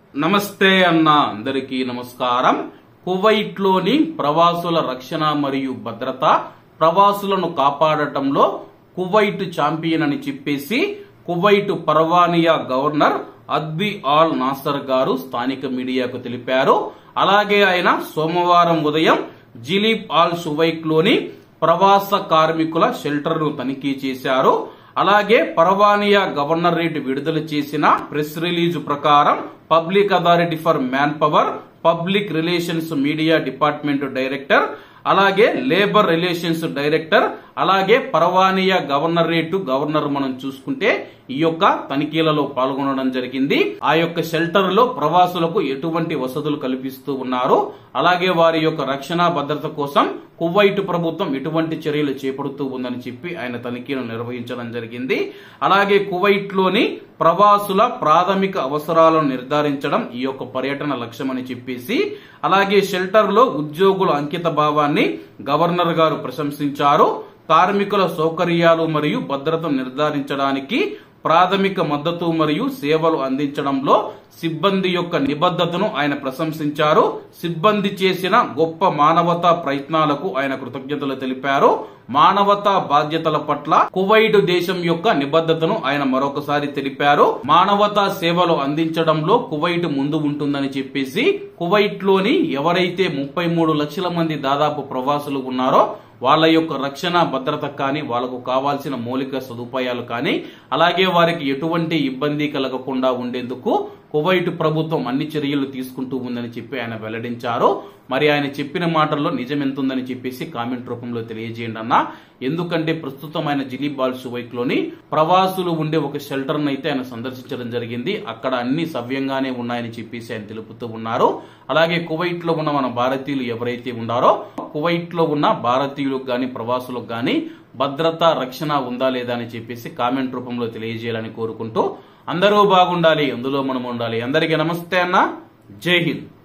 నమస్తే అన్న అందరికీ నమస్కారం కువైట్ లోని ప్రవాసుల రక్షణ మరియు భద్రత ప్రవాసులను కాపాడటంలో కువైట్ ఛాంపియన్ అని చెప్పేసి కువైట్ పర్వానియా గవర్నర్ అద్బి ఆల్ నాసర్ గారు స్థానిక మీడియాకు తెలిపారు అలాగే ఆయన సోమవారం ఉదయం జిలీబ్ ఆల్ సువైక్ లోని ప్రవాస కార్మికుల షెల్టర్ ను తనిఖీ చేశారు అలాగే పర్వానియా గవర్నరేట్ విడుదల చేసిన ప్రెస్ రిలీజ్ ప్రకారం public authority for manpower public relations media department director అలాగే లేబర్ రిలేషన్స్ డైరెక్టర్ అలాగే పర్వానియా గవర్నరేట్ గవర్నర్ మనం చూసుకుంటే ఈ యొక్క తనిఖీలలో పాల్గొనడం జరిగింది ఆ యొక్క షెల్టర్ లో ప్రవాసులకు ఎటువంటి వసతులు కల్పిస్తూ ఉన్నారు అలాగే వారి యొక్క రక్షణ భద్రత కోసం కువైట్ ప్రభుత్వం ఎటువంటి చర్యలు చేపడుతూ ఉందని చెప్పి ఆయన తనిఖీలు నిర్వహించడం జరిగింది అలాగే కువైట్ లోని ప్రవాసుల ప్రాథమిక అవసరాలను నిర్ధారించడం ఈ యొక్క పర్యటన లక్ష్యమని చెప్పేసి అలాగే షెల్టర్ లో ఉద్యోగుల అంకిత భావాన్ని గవర్నర్ గారు ప్రశంసించారు కార్మికుల సౌకర్యాలు మరియు భద్రతను నిర్ధారించడానికి ప్రాథమిక మద్దతు మరియు సేవలు అందించడంలో సిబ్బంది యొక్క నిబద్ధతను ఆయన ప్రశంసించారు సిబ్బంది చేసిన గొప్ప మానవతా ప్రయత్నాలకు ఆయన కృతజ్ఞతలు తెలిపారు మానవతా బాధ్యతల పట్ల కువైట్ దేశం యొక్క నిబద్ధతను ఆయన మరొకసారి తెలిపారు మానవతా సేవలు అందించడంలో కువైట్ ముందు ఉంటుందని చెప్పేసి కువైట్ లోని ఎవరైతే ముప్పై మూడు లక్షల మంది దాదాపు ప్రవాసులు ఉన్నారో వాళ్ళ యొక్క రక్షణ భద్రత కానీ వాళ్ళకు కావాల్సిన మౌలిక సదుపాయాలు కానీ అలాగే వారికి ఎటువంటి ఇబ్బంది కలగకుండా ఉండేందుకు కువైట్ ప్రభుత్వం అన్ని చర్యలు తీసుకుంటూ ఉందని చెప్పి ఆయన వెల్లడించారు మరి ఆయన చెప్పిన మాటల్లో నిజం ఎంతుందని చెప్పేసి కామెంట్ రూపంలో తెలియజేయండి అన్న ఎందుకంటే ప్రస్తుతం ఆయన జిలీబాల్ సువైక్ లోని ప్రవాసులు ఉండే ఒక షెల్టర్ అయితే ఆయన సందర్శించడం జరిగింది అక్కడ అన్ని సవ్యంగానే ఉన్నాయని చెప్పేసి ఆయన తెలుపుతూ ఉన్నారు అలాగే కువైట్ లో ఉన్న మన భారతీయులు ఎవరైతే ఉన్నారో కువైట్ లో ఉన్న భారతీయులకు గాని ప్రవాసులకు గాని భద్రత రక్షణ ఉందా లేదా అని చెప్పేసి కామెంట్ రూపంలో తెలియజేయాలని కోరుకుంటూ అందరూ బాగుండాలి అందులో మనం ఉండాలి అందరికీ నమస్తే అన్న జై హింద్